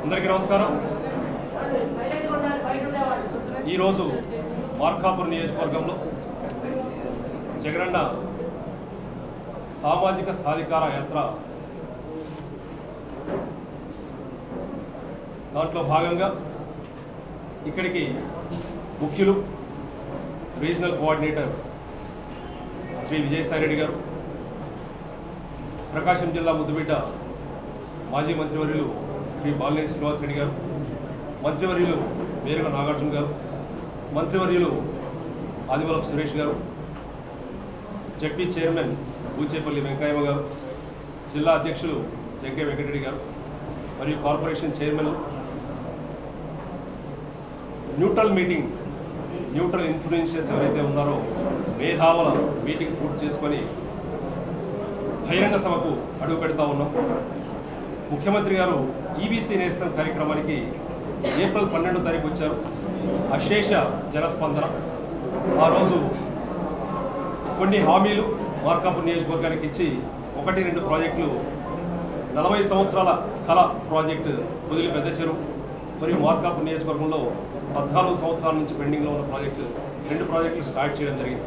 అందరికీ నమస్కారం ఈరోజు మార్కాపూర్ నియోజకవర్గంలో జగనన్న సామాజిక సాధికార యాత్ర దాంట్లో భాగంగా ఇక్కడికి ముఖ్యులు రీజనల్ కోఆర్డినేటర్ శ్రీ విజయసాయి రెడ్డి గారు ప్రకాశం జిల్లా ముద్దుబిడ్డ మాజీ మంత్రివర్యులు శ్రీ బాలినేని శ్రీనివాసరెడ్డి గారు మంత్రివర్యులు వేరుగా నాగార్జున గారు మంత్రివర్యులు ఆదివలం సురేష్ గారు జడ్పీ చైర్మన్ బూచేపల్లి వెంకయ్యమ్మ గారు జిల్లా అధ్యక్షులు జంకే వెంకటరెడ్డి గారు మరియు corporation chairman neutral meeting neutral influencers ఎవరైతే ఉన్నారో మేధావుల మీటింగ్ పూర్తి చేసుకొని బహిరంగ సభకు అడుగు పెడతా ఉన్నాం ముఖ్యమంత్రి గారు ఈబీసీ నేస్తం కార్యక్రమానికి ఏప్రిల్ పన్నెండో తారీఖు వచ్చారు అశేష జనస్పందన ఆ రోజు కొన్ని హామీలు మార్కాపూర్ నియోజకవర్గానికి ఇచ్చి ఒకటి రెండు ప్రాజెక్టులు నలభై సంవత్సరాల కళ ప్రాజెక్టు వదిలి పెద్ద చెరువు మరియు మార్కాపూర్ నియోజకవర్గంలో పద్నాలుగు సంవత్సరాల నుంచి పెండింగ్లో ఉన్న ప్రాజెక్టు రెండు ప్రాజెక్టులు స్టార్ట్ చేయడం జరిగింది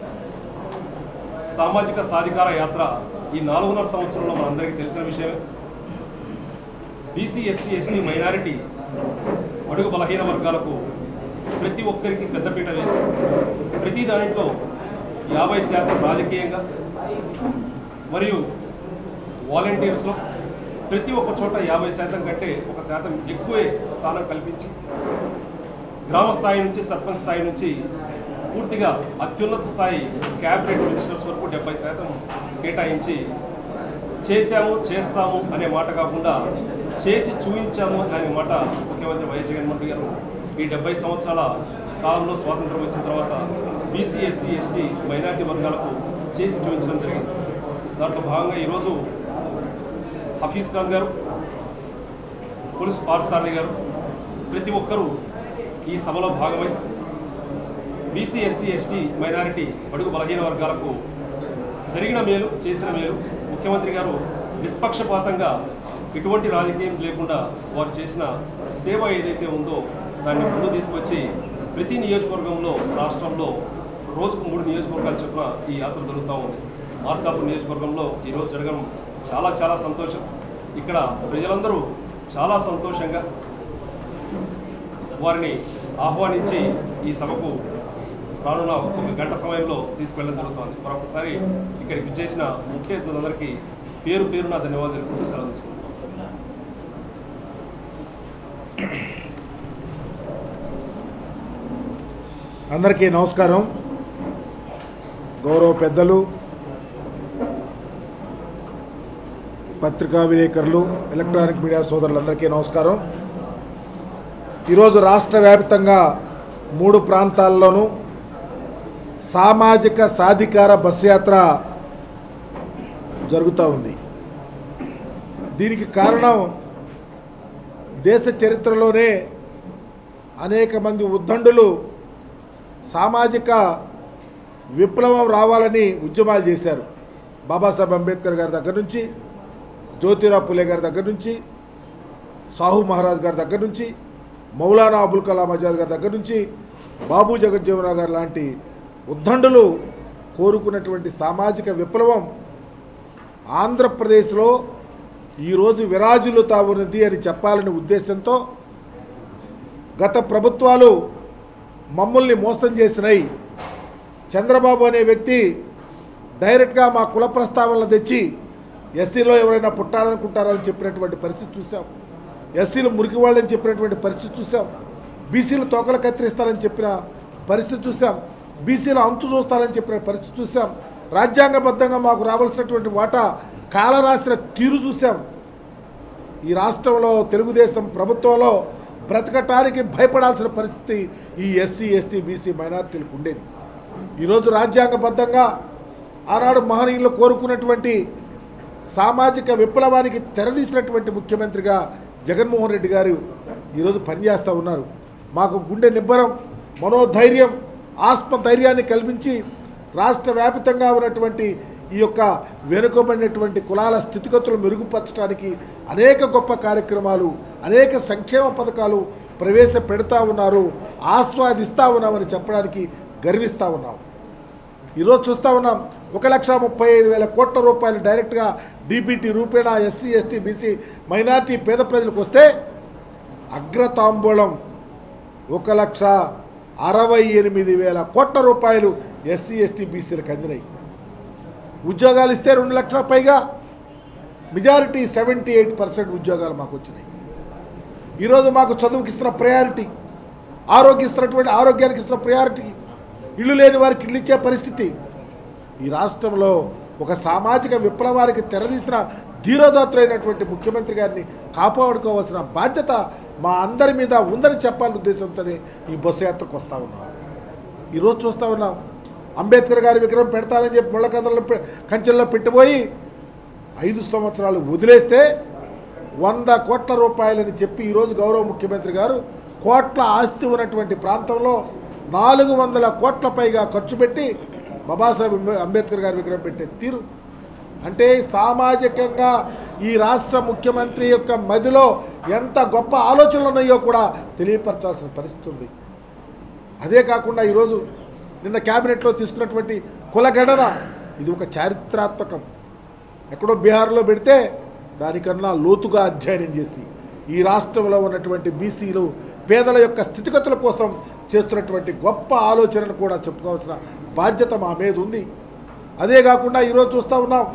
సామాజిక సాధికార యాత్ర ఈ నాలుగున్నర సంవత్సరంలో మనందరికీ తెలిసిన విషయమే బీసీ ఎస్సీ ఎస్టీ మైనారిటీ అడుగు బలహీన వర్గాలకు ప్రతి ఒక్కరికి పెద్దపీట వేసి ప్రతి దాంట్లో యాభై శాతం రాజకీయంగా మరియు వాలంటీర్స్లో ప్రతి ఒక్క చోట యాభై శాతం కంటే ఒక శాతం ఎక్కువే స్థానం కల్పించి గ్రామ స్థాయి నుంచి సర్పంచ్ స్థాయి నుంచి పూర్తిగా అత్యున్నత స్థాయి క్యాబినెట్ మినిస్టర్స్ వరకు డెబ్బై శాతం కేటాయించి చేశాము చేస్తాము అనే మాట కాకుండా చేసి చూపించాము అనే మాట ముఖ్యమంత్రి వైఎస్ జగన్మోహన్ రెడ్డి గారు ఈ డెబ్బై సంవత్సరాల కాలంలో స్వాతంత్రం వచ్చిన తర్వాత బీసీ ఎస్సీ ఎస్టీ మైనారిటీ వర్గాలకు చేసి చూపించడం జరిగింది దాంట్లో భాగంగా ఈరోజు హఫీజ్ ఖాన్ గారు పోలీస్ పార్సారథి గారు ప్రతి ఒక్కరూ ఈ సభలో భాగమై బీసీ ఎస్సీ ఎస్టీ మైనారిటీ అడుగు బలహీన వర్గాలకు జరిగిన మేలు చేసిన మేలు ముఖ్యమంత్రి గారు నిష్పక్షపాతంగా ఎటువంటి రాజకీయం లేకుండా వారు చేసిన సేవ ఏదైతే ఉందో దాన్ని ముందు తీసుకొచ్చి ప్రతి నియోజకవర్గంలో రాష్ట్రంలో రోజుకు మూడు నియోజకవర్గాలు చొప్పున ఈ యాత్ర జరుగుతూ ఉంది మార్కాపూర్ నియోజకవర్గంలో ఈరోజు జరగడం చాలా చాలా సంతోషం ఇక్కడ ప్రజలందరూ చాలా సంతోషంగా వారిని ఆహ్వానించి ఈ సభకు రానున్న ఒక గంట సమయంలో తీసుకెళ్ళడం జరుగుతోంది మరొకసారి ఇక్కడికి చేసిన ముఖ్య అతిథులందరికీ పేరు పేరు నా ధన్యవాదాలు తెలుపుతూ సెలవు తీసుకుంటాను అందరికీ నమస్కారం గౌరవ పెద్దలు పత్రికా విలేకరులు ఎలక్ట్రానిక్ మీడియా సోదరులందరికీ నమస్కారం ఈరోజు రాష్ట్ర వ్యాప్తంగా మూడు ప్రాంతాల్లోనూ సామాజిక సాధికార బస్సు యాత్ర జరుగుతూ ఉంది దీనికి కారణం దేశ చరిత్రలోనే అనేక మంది ఉద్దండులు సామాజిక విప్లవం రావాలని ఉద్యమాలు చేశారు బాబాసాహెబ్ అంబేద్కర్ గారి దగ్గర నుంచి జ్యోతిరావు పులే గారి దగ్గర నుంచి సాహు మహారాజ్ గారి దగ్గర నుంచి మౌలానా అబుల్ కలాం ఆజాద్ గారి దగ్గర నుంచి బాబు జగజ్జీవనరావు గారు లాంటి ఉద్దండులు కోరుకున్నటువంటి సామాజిక విప్లవం ఆంధ్రప్రదేశ్లో ఈరోజు విరాజులుతా ఉన్నది అని చెప్పాలనే ఉద్దేశంతో గత ప్రభుత్వాలు మమ్మల్ని మోసం చేసినాయి చంద్రబాబు అనే వ్యక్తి డైరెక్ట్గా మా కుల ప్రస్తావనలు తెచ్చి ఎస్సీలో ఎవరైనా పుట్టాలనుకుంటారని చెప్పినటువంటి పరిస్థితి చూసాం ఎస్సీలు మురికి వాళ్ళని చెప్పినటువంటి పరిస్థితి చూసాం బీసీలు తోకలు కత్తిరిస్తారని చెప్పిన పరిస్థితి చూసాం బీసీలు అంతు చూస్తారని చెప్పిన పరిస్థితి చూసాం రాజ్యాంగబద్ధంగా మాకు రావాల్సినటువంటి వాటా కాల రాసిన తీరు చూసాం ఈ రాష్ట్రంలో తెలుగుదేశం ప్రభుత్వంలో బ్రతకటానికి భయపడాల్సిన పరిస్థితి ఈ ఎస్సీ ఎస్టీ బీసీ మైనారిటీలకు ఉండేది ఈరోజు రాజ్యాంగబద్ధంగా ఆనాడు మహనీయులు కోరుకున్నటువంటి సామాజిక విప్లవానికి తెరదీసినటువంటి ముఖ్యమంత్రిగా జగన్మోహన్ రెడ్డి గారు ఈరోజు పనిచేస్తూ ఉన్నారు మాకు గుండె నిబ్బరం మనోధైర్యం ఆత్మధైర్యాన్ని కల్పించి రాష్ట్ర వ్యాపితంగా ఉన్నటువంటి ఈ యొక్క వెనుకబడినటువంటి కులాల స్థితిగతులు మెరుగుపరచడానికి అనేక గొప్ప కార్యక్రమాలు అనేక సంక్షేమ పథకాలు ప్రవేశపెడతా ఉన్నారు ఆస్వాదిస్తూ ఉన్నామని చెప్పడానికి గర్విస్తూ ఉన్నాం ఈరోజు చూస్తూ ఉన్నాం ఒక లక్ష ముప్పై ఐదు వేల కోట్ల రూపాయలు డైరెక్ట్గా డీబీటీ రూపేణా ఎస్సీ ఎస్టీ బీసీ మైనార్టీ పేద ప్రజలకు వస్తే అగ్రతాంబూలం ఒక లక్ష అరవై ఎనిమిది వేల కోట్ల రూపాయలు ఎస్సీ ఎస్టీ బీసీలకు అందినాయి ఉద్యోగాలు ఇస్తే రెండు లక్షల పైగా మెజారిటీ సెవెంటీ ఎయిట్ పర్సెంట్ ఉద్యోగాలు మాకు వచ్చినాయి ఈరోజు మాకు చదువుకి ఇస్తున్న ప్రయారిటీ ఆరోగ్య ఇస్తున్నటువంటి ఆరోగ్యానికి ఇస్తున్న ప్రయారిటీ ఇల్లు లేని వారికి ఇల్లు ఇచ్చే పరిస్థితి ఈ రాష్ట్రంలో ఒక సామాజిక విప్లవానికి తెరదీసిన ధీరోదాత్రులైనటువంటి ముఖ్యమంత్రి గారిని కాపాడుకోవాల్సిన బాధ్యత మా అందరి మీద ఉందని చెప్పాలని ఉద్దేశంతోనే ఈ బస్సు యాత్రకు వస్తూ ఉన్నాం ఈరోజు చూస్తూ ఉన్నాం అంబేద్కర్ గారి విగ్రహం పెడతానని చెప్పి ముళ్ళకందరలో పె- కంచెల్లో పెట్టిపోయి ఐదు సంవత్సరాలు వదిలేస్తే వంద కోట్ల రూపాయలని చెప్పి ఈరోజు గౌరవ ముఖ్యమంత్రి గారు కోట్ల ఆస్తి ఉన్నటువంటి ప్రాంతంలో నాలుగు వందల కోట్ల పైగా ఖర్చు పెట్టి బాబాసాహెబ్ అంబే- అంబేద్కర్ గారి విగ్రహం పెట్టే తీరు అంటే సామాజికంగా ఈ రాష్ట్ర ముఖ్యమంత్రి యొక్క మదిలో ఎంత గొప్ప ఆలోచనలు ఉన్నాయో కూడా తెలియపరచాల్సిన పరిస్థితి ఉంది అదే కాకుండా ఈరోజు నిన్న క్యాబినెట్లో తీసుకున్నటువంటి కులగణన ఇది ఒక చారిత్రాత్మకం ఎక్కడో బీహార్లో పెడితే దానికన్నా లోతుగా అధ్యయనం చేసి ఈ రాష్ట్రంలో ఉన్నటువంటి బీసీలు పేదల యొక్క స్థితిగతుల కోసం చేస్తున్నటువంటి గొప్ప ఆలోచనను కూడా చెప్పుకోవాల్సిన బాధ్యత మా మీద ఉంది అదే కాకుండా ఈరోజు చూస్తూ ఉన్నాం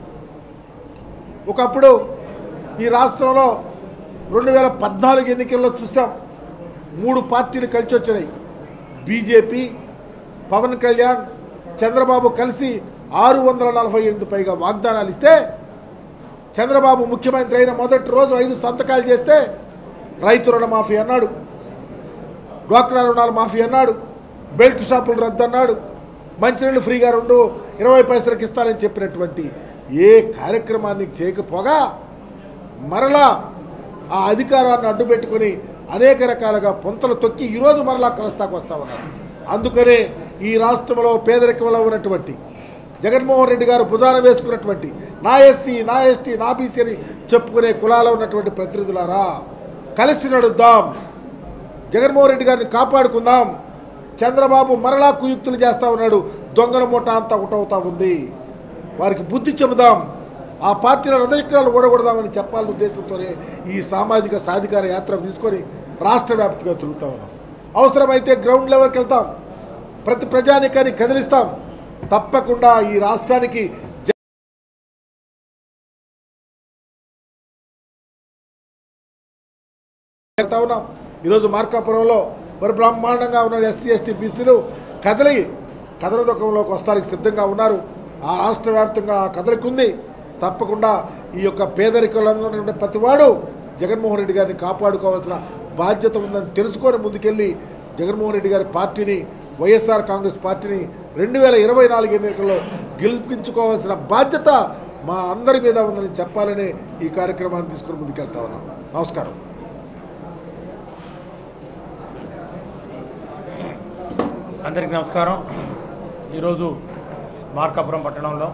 ఒకప్పుడు ఈ రాష్ట్రంలో రెండు వేల పద్నాలుగు ఎన్నికల్లో చూసాం మూడు పార్టీలు కలిసి వచ్చినాయి బీజేపీ పవన్ కళ్యాణ్ చంద్రబాబు కలిసి ఆరు వందల నలభై ఎనిమిది పైగా వాగ్దానాలు ఇస్తే చంద్రబాబు ముఖ్యమంత్రి అయిన మొదటి రోజు ఐదు సంతకాలు చేస్తే రైతు రుణమాఫీ అన్నాడు డ్వాక్రా రుణాల మాఫీ అన్నాడు బెల్ట్ షాపులు రద్దు అన్నాడు మంచినీళ్ళు ఫ్రీగా రెండు ఇరవై పైసలకు ఇస్తానని చెప్పినటువంటి ఏ కార్యక్రమాన్ని చేయకపోగా మరలా ఆ అధికారాన్ని అడ్డుపెట్టుకొని అనేక రకాలుగా పొంతలు తొక్కి ఈరోజు మరలా కలుస్తాకు వస్తా ఉన్నారు అందుకనే ఈ రాష్ట్రంలో పేదరికంలో ఉన్నటువంటి జగన్మోహన్ రెడ్డి గారు భుజాన వేసుకున్నటువంటి నా ఎస్సీ నా ఎస్టీ నా బీసీ అని చెప్పుకునే కులాలో ఉన్నటువంటి ప్రతినిధులారా కలిసి నడుద్దాం జగన్మోహన్ రెడ్డి గారిని కాపాడుకుందాం చంద్రబాబు మరలా కుయుక్తులు చేస్తా ఉన్నాడు దొంగల మూట అంతా ఒకటవుతా ఉంది వారికి బుద్ధి చెబుదాం ఆ పార్టీల హృదయక్రాలు ఓడగొడదామని చెప్పాలనే ఉద్దేశంతోనే ఈ సామాజిక సాధికార యాత్ర తీసుకొని రాష్ట్ర వ్యాప్తిగా తిరుగుతా ఉన్నాం అవసరమైతే గ్రౌండ్ లెవెల్కి వెళ్తాం ప్రతి ప్రజానికాన్ని కదిలిస్తాం తప్పకుండా ఈ రాష్ట్రానికి జ- వెళ్తా ఉన్నాం ఈరోజు మార్కాపురంలో మరి బ్రహ్మాండంగా ఉన్న ఎస్సీ ఎస్టీ బీసీలు కదలి కదల దుఃఖంలోకి వస్తానికి సిద్ధంగా ఉన్నారు ఆ రాష్ట్ర వ్యాప్తంగా ఆ కదలిక ఉంది తప్పకుండా ఈ యొక్క పేదరికంలో ఉన్నటువంటి ప్రతివాడు జగన్మోహన్ రెడ్డి గారిని కాపాడుకోవాల్సిన బాధ్యత ఉందని తెలుసుకొని ముందుకెళ్ళి జగన్మోహన్ రెడ్డి గారి పార్టీని వైఎస్ఆర్ కాంగ్రెస్ పార్టీని రెండు వేల ఇరవై నాలుగు ఎన్నికల్లో గెలిపించుకోవాల్సిన బాధ్యత మా అందరి మీద ఉందని చెప్పాలని ఈ కార్యక్రమాన్ని తీసుకుని ముందుకెళ్తా ఉన్నాం నమస్కారం అందరికీ నమస్కారం ఈరోజు మార్కాపురం పట్టణంలో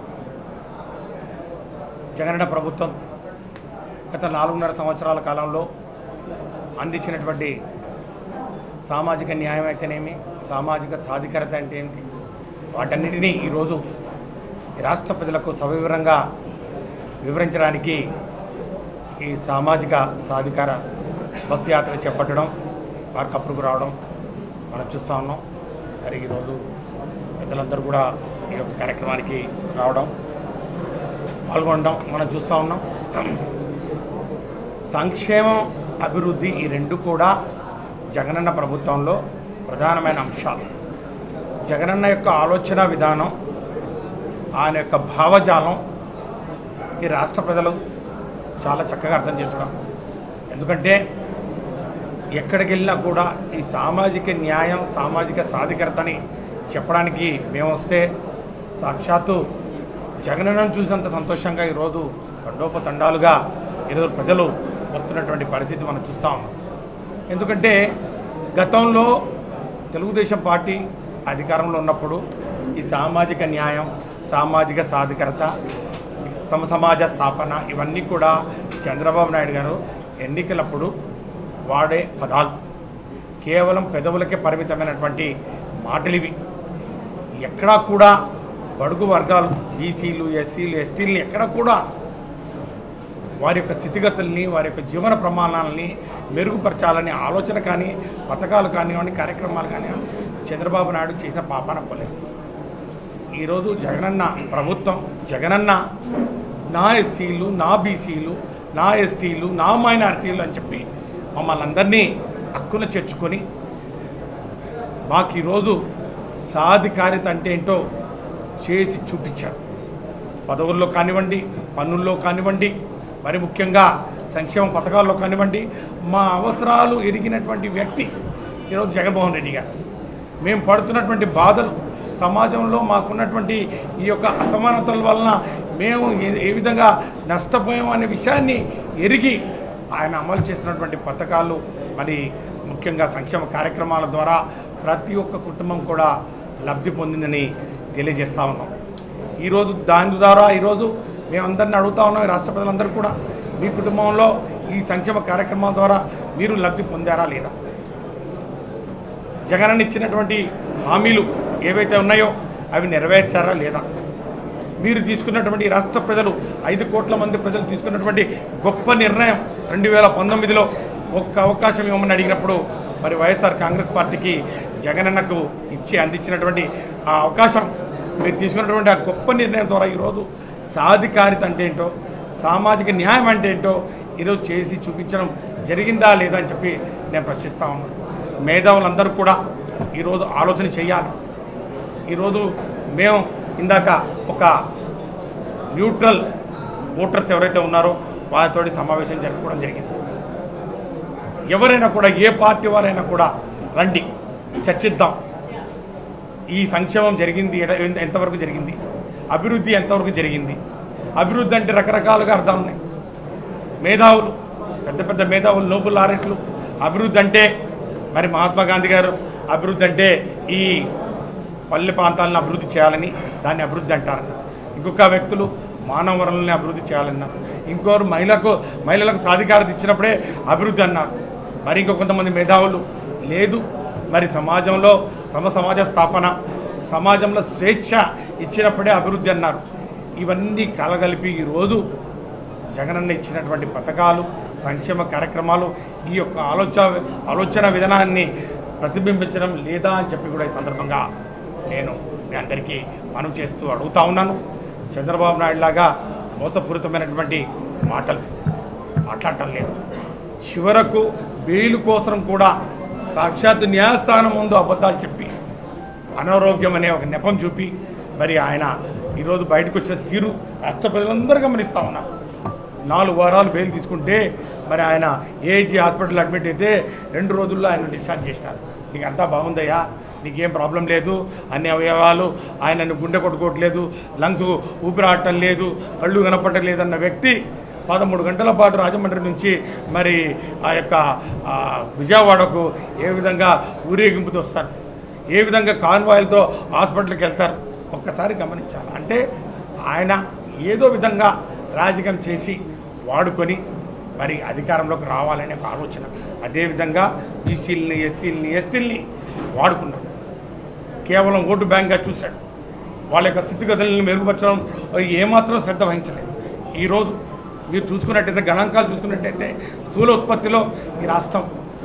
జగనన్న ప్రభుత్వం గత నాలుగున్నర సంవత్సరాల కాలంలో అందించినటువంటి సామాజిక న్యాయం అయితేనేమి సామాజిక సాధికారత అంటే ఏంటి వాటన్నిటినీ ఈరోజు ఈ రాష్ట్ర ప్రజలకు సవివరంగా వివరించడానికి ఈ సామాజిక సాధికార బస్సు యాత్ర చేపట్టడం మార్కాపురకు రావడం మనం చూస్తూ ఉన్నాం మరి ఈరోజు పెద్దలందరూ కూడా ఈ యొక్క కార్యక్రమానికి రావడం పాల్గొనడం మనం చూస్తూ ఉన్నాం సంక్షేమం అభివృద్ధి ఈ రెండు కూడా జగనన్న ప్రభుత్వంలో ప్రధానమైన అంశాలు జగనన్న యొక్క ఆలోచన విధానం ఆయన యొక్క భావజాలం ఈ రాష్ట్ర ప్రజలు చాలా చక్కగా అర్థం చేసుకోవాలి ఎందుకంటే ఎక్కడికి వెళ్ళినా కూడా ఈ సామాజిక న్యాయం సామాజిక సాధికారతని చెప్పడానికి మేము వస్తే సాక్షాత్తు జగనన్నను చూసినంత సంతోషంగా ఈరోజు తండోపతండాలుగా ఈరోజు ప్రజలు వస్తున్నటువంటి పరిస్థితి మనం చూస్తూ ఉన్నాం ఎందుకంటే గతంలో తెలుగుదేశం పార్టీ అధికారంలో ఉన్నప్పుడు ఈ సామాజిక న్యాయం సామాజిక సాధికారత సమ సమాజ స్థాపన ఇవన్నీ కూడా చంద్రబాబు నాయుడు గారు ఎన్నికలప్పుడు వాడే పదాలు కేవలం పెదవులకే పరిమితమైనటువంటి మాటలు ఇవి ఎక్కడా కూడా బడుగు వర్గాలు బీసీలు ఎస్సీలు ఎస్టీలు ఎక్కడా కూడా వారి యొక్క స్థితిగతుల్ని వారి యొక్క జీవన ప్రమాణాలని మెరుగుపరచాలనే ఆలోచన కానీ పథకాలు కానివ్వండి కార్యక్రమాలు కానివ్వండి చంద్రబాబు నాయుడు చేసిన పాపాన పోలేదు ఈరోజు జగనన్న ప్రభుత్వం జగనన్న నా ఎస్సీలు నా బీసీలు నా ఎస్టీలు నా మైనారిటీలు అని చెప్పి మమ్మల్ని అందరినీ హక్కున చేర్చుకొని మాకు ఈరోజు సాధికారిత అంటే ఏంటో చేసి చూపించారు పదవుల్లో కానివ్వండి పన్నుల్లో కానివ్వండి మరి ముఖ్యంగా సంక్షేమ పథకాల్లో కానివ్వండి మా అవసరాలు ఎరిగినటువంటి వ్యక్తి ఈరోజు జగన్మోహన్ రెడ్డి గారు మేము పడుతున్నటువంటి బాధలు సమాజంలో మాకున్నటువంటి ఈ యొక్క అసమానతల వలన మేము ఏ- ఏ విధంగా నష్టపోయాం అనే విషయాన్ని ఎరిగి ఆయన అమలు చేసినటువంటి పథకాలు మరి ముఖ్యంగా సంక్షేమ కార్యక్రమాల ద్వారా ప్రతి ఒక్క కుటుంబం కూడా లబ్ధి పొందిందని తెలియజేస్తా ఉన్నాం ఈరోజు దాని ద్వారా ఈరోజు మేమందరిని అడుగుతా ఉన్నాం ఈ రాష్ట్ర ప్రజలందరూ కూడా మీ కుటుంబంలో ఈ సంక్షేమ కార్యక్రమాల ద్వారా మీరు లబ్ధి పొందారా లేదా జగనన్న ఇచ్చినటువంటి హామీలు ఏవైతే ఉన్నాయో అవి నెరవేర్చారా లేదా మీరు తీసుకున్నటువంటి ఈ రాష్ట్ర ప్రజలు ఐదు కోట్ల మంది ప్రజలు తీసుకున్నటువంటి గొప్ప నిర్ణయం రెండు వేల పంతొమ్మిదిలో ఒక్క అవకాశం ఇవ్వమని అడిగినప్పుడు మరి వైఎస్ఆర్ కాంగ్రెస్ పార్టీకి జగనన్నకు ఇచ్చి అందించినటువంటి ఆ అవకాశం మీరు తీసుకున్నటువంటి ఆ గొప్ప నిర్ణయం ద్వారా ఈరోజు సాధికారిత అంటే ఏంటో సామాజిక న్యాయం అంటే ఏంటో ఈరోజు చేసి చూపించడం జరిగిందా లేదా అని చెప్పి నేను ప్రశ్నిస్తా ఉన్నాను మేధావులందరూ కూడా ఈరోజు ఆలోచన చేయాలి ఈరోజు మేము ఇందాక ఒక న్యూట్రల్ ఓటర్స్ ఎవరైతే ఉన్నారో వారితోటి సమావేశం జరుపుకోవడం జరిగింది ఎవరైనా కూడా ఏ పార్టీ వారైనా కూడా రండి చర్చిద్దాం ఈ సంక్షేమం జరిగింది ఎట- ఎంత- ఎంతవరకు జరిగింది అభివృద్ధి ఎంతవరకు జరిగింది అభివృద్ధి అంటే రకరకాలుగా అర్థాలు ఉన్నాయి మేధావులు పెద్ద పెద్ద మేధావులు నోబుల్ ఆరెస్టులు అభివృద్ధి అంటే మరి మహాత్మా గాంధీ గారు అభివృద్ధి అంటే ఈ పల్లె ప్రాంతాలను అభివృద్ధి చేయాలని దాన్ని అభివృద్ధి అంటారన్న ఇంకొక వ్యక్తులు మానవ వనరులని అభివృద్ధి చేయాలన్నారు ఇంకోరు మహిళలకు మహిళలకు సాధికారత ఇచ్చినప్పుడే అభివృద్ధి అన్నారు మరి ఇంకో కొంతమంది మేధావులు లేదు మరి సమాజంలో సమ సమాజ స్థాపన సమాజంలో స్వేచ్ఛ ఇచ్చినప్పుడే అభివృద్ధి అన్నారు ఇవన్నీ కలగలిపి ఈరోజు జగనన్న ఇచ్చినటువంటి పథకాలు సంక్షేమ కార్యక్రమాలు ఈ యొక్క ఆలోచన ఆలోచన విధానాన్ని ప్రతిబింబించడం లేదా అని చెప్పి కూడా ఈ సందర్భంగా నేను మీ అందరికీ మనం చేస్తూ అడుగుతా ఉన్నాను చంద్రబాబు నాయుడు లాగా మోసపూరితమైనటువంటి మాటలు మాట్లాడటం లేదు చివరకు బెయిల్ కోసం కూడా సాక్షాత్ న్యాయస్థానం ముందు అబద్ధాలు చెప్పి అనారోగ్యం అనే ఒక నెపం చూపి మరి ఆయన ఈరోజు బయటకు వచ్చిన తీరు రాష్ట్ర ప్రజలందరూ గమనిస్తూ ఉన్నారు నాలుగు వారాలు బెయిల్ తీసుకుంటే మరి ఆయన ఏజీ హాస్పిటల్ అడ్మిట్ అయితే రెండు రోజుల్లో ఆయన డిశ్చార్జ్ చేసినారు నీకు అంతా బాగుందయ్యా నీకేం ప్రాబ్లం లేదు అన్ని అవయవాలు ఆయన గుండె కొట్టుకోవట్లేదు లంగ్స్ ఊపిరాడటం లేదు కళ్ళు కనపడటం లేదన్న వ్యక్తి పదమూడు గంటల పాటు రాజమండ్రి నుంచి మరి ఆ యొక్క ఆ, విజయవాడకు ఏ విధంగా ఊరేగింపుతో వస్తారు ఏ విధంగా కాన్వాయిల్తో హాస్పిటల్కి వెళ్తారు ఒక్కసారి గమనించాలి అంటే ఆయన ఏదో విధంగా రాజకీయం చేసి వాడుకొని మరి అధికారంలోకి రావాలనే ఒక ఆలోచన అదేవిధంగా బీసీలని ఎస్సీలని ఎస్టీలని వాడుకున్నాడు కేవలం ఓటు బ్యాంక్గా చూశాడు వాళ్ళ యొక్క స్థితిగతులను మెరుగుపరచడం ఏమాత్రం శ్రద్ధ వహించలేదు ఈరోజు మీరు చూసుకున్నట్టయితే గణాంకాలు చూసుకున్నట్టయితే స్థూల ఉత్పత్తిలో ఈ రాష్ట్రం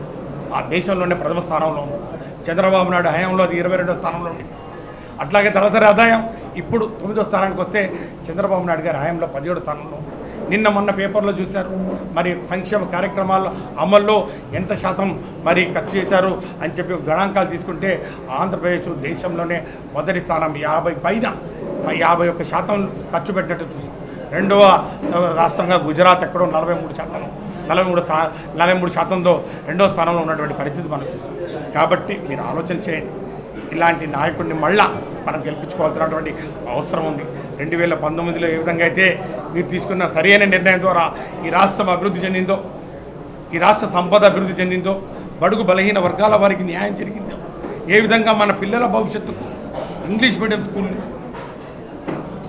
ఆ దేశంలోనే ప్రథమ స్థానంలో ఉంది చంద్రబాబు నాయుడు హయాంలో అది ఇరవై రెండో స్థానంలో ఉంది అట్లాగే తలసరి ఆదాయం ఇప్పుడు తొమ్మిదో స్థానానికి వస్తే చంద్రబాబు నాయుడు గారి హయాంలో పదిహేడు స్థానంలో ఉంది. నిన్న మొన్న పేపర్లో చూశారు మరి సంక్షేమ కార్యక్రమాల అమల్లో ఎంత శాతం మరి ఖర్చు చేశారు అని చెప్పి గణాంకాలు తీసుకుంటే ఆంధ్రప్రదేశ్ దేశంలోనే మొదటి స్థానం యాభై పైన యాభై ఒక్క శాతం ఖర్చు పెట్టినట్టు చూసాం రెండవ ఆ, రాష్ట్రంగా గుజరాత్ ఎక్కడో నలభై మూడు శాతం నలభై మూడు స్థా నలభై మూడు శాతంతో రెండో స్థానంలో ఉన్నటువంటి పరిస్థితి మనం చూసాం కాబట్టి మీరు ఆలోచన చేయండి ఇలాంటి నాయకుడిని మళ్ళా మనం గెలిపించుకోవాల్సినటువంటి అవసరం ఉంది రెండు వేల పంతొమ్మిదిలో ఏ విధంగా అయితే మీరు తీసుకున్న సరైన నిర్ణయం ద్వారా ఈ రాష్ట్రం అభివృద్ధి చెందిందో ఈ రాష్ట్ర సంపద అభివృద్ధి చెందిందో బడుగు బలహీన వర్గాల వారికి న్యాయం జరిగిందో ఏ విధంగా మన పిల్లల భవిష్యత్తుకు ఇంగ్లీష్ మీడియం స్కూల్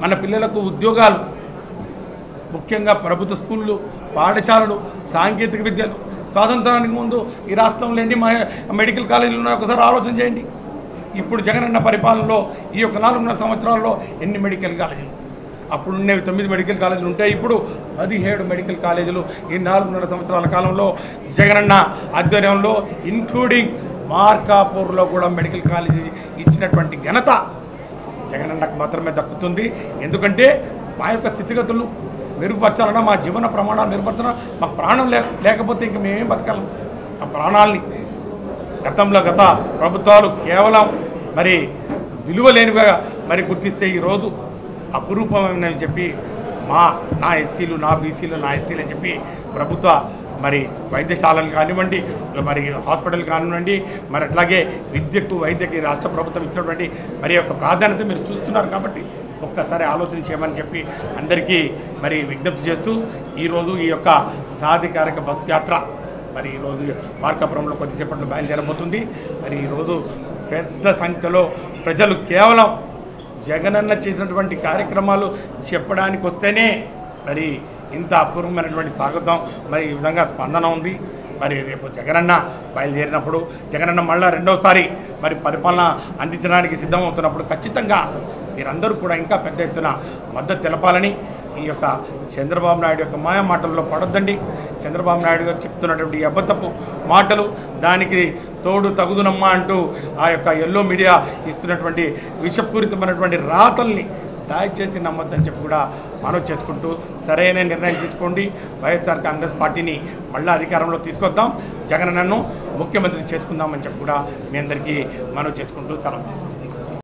మన పిల్లలకు ఉద్యోగాలు ముఖ్యంగా ప్రభుత్వ స్కూళ్ళు పాఠశాలలు సాంకేతిక విద్యలు స్వాతంత్రానికి ముందు ఈ రాష్ట్రంలో ఎన్ని మ- మెడికల్ కాలేజీలు ఉన్నాయో ఒకసారి ఆలోచన చేయండి ఇప్పుడు జగనన్న పరిపాలనలో ఈ యొక్క నాలుగున్నర సంవత్సరాల్లో ఎన్ని మెడికల్ కాలేజీలు అప్పుడు ఉండేవి తొమ్మిది మెడికల్ కాలేజీలు ఉంటాయి ఇప్పుడు పదిహేడు మెడికల్ కాలేజీలు ఈ నాలుగున్నర సంవత్సరాల కాలంలో జగనన్న ఆధ్వర్యంలో ఇన్క్లూడింగ్ మార్కాపూర్లో కూడా మెడికల్ కాలేజీ ఇచ్చినటువంటి ఘనత జగనన్నకు మాత్రమే దక్కుతుంది ఎందుకంటే మా యొక్క స్థితిగతులు మెరుగుపరచాలన్నా మా జీవన ప్రమాణాలు మెరుగుపరచాలన్నా మా ప్రాణం లే లేకపోతే ఇంక మేమేం బతకాలం ఆ ప్రాణాల్ని గతంలో గత ప్రభుత్వాలు కేవలం మరి విలువ లేనివిగా మరి గుర్తిస్తే ఈరోజు అపురూపమైనవి చెప్పి మా నా ఎస్సీలు నా బీసీలు నా ఎస్టీలు అని చెప్పి ప్రభుత్వ మరి వైద్యశాలలు కానివ్వండి మరి హాస్పిటల్ కానివ్వండి మరి అట్లాగే విద్యకు వైద్యకి రాష్ట్ర ప్రభుత్వం ఇచ్చినటువంటి మరి యొక్క ప్రాధాన్యత మీరు చూస్తున్నారు కాబట్టి ఒక్కసారి ఆలోచన చేయమని చెప్పి అందరికీ మరి విజ్ఞప్తి చేస్తూ ఈరోజు ఈ యొక్క సాధికారిక బస్ యాత్ర మరి ఈరోజు మార్కాపురంలో కొద్దిసేపట్లో బయలుదేరబోతుంది మరి ఈరోజు పెద్ద సంఖ్యలో ప్రజలు కేవలం జగనన్న చేసినటువంటి కార్యక్రమాలు చెప్పడానికి వస్తేనే మరి ఇంత అపూర్వమైనటువంటి స్వాగతం మరి ఈ విధంగా స్పందన ఉంది మరి రేపు జగనన్న బయలుదేరినప్పుడు జగనన్న మళ్ళా రెండోసారి మరి పరిపాలన అందించడానికి సిద్ధమవుతున్నప్పుడు ఖచ్చితంగా మీరందరూ కూడా ఇంకా పెద్ద ఎత్తున మద్దతు తెలపాలని ఈ యొక్క చంద్రబాబు నాయుడు యొక్క మాయ మాటల్లో పడొద్దండి చంద్రబాబు నాయుడు గారు చెప్తున్నటువంటి ఈ అబద్ధపు మాటలు దానికి తోడు తగుదునమ్మా అంటూ ఆ యొక్క ఎల్లో మీడియా ఇస్తున్నటువంటి విషపూరితమైనటువంటి రాతల్ని దయచేసి నమ్మొద్దని చెప్పి కూడా మనవి చేసుకుంటూ సరైన నిర్ణయం తీసుకోండి వైఎస్ఆర్ కాంగ్రెస్ పార్టీని మళ్ళీ అధికారంలో తీసుకొద్దాం జగనన్నను ముఖ్యమంత్రి చేసుకుందామని చెప్పి కూడా మీ అందరికీ మనవి చేసుకుంటూ సెలవు తీసుకుంటాం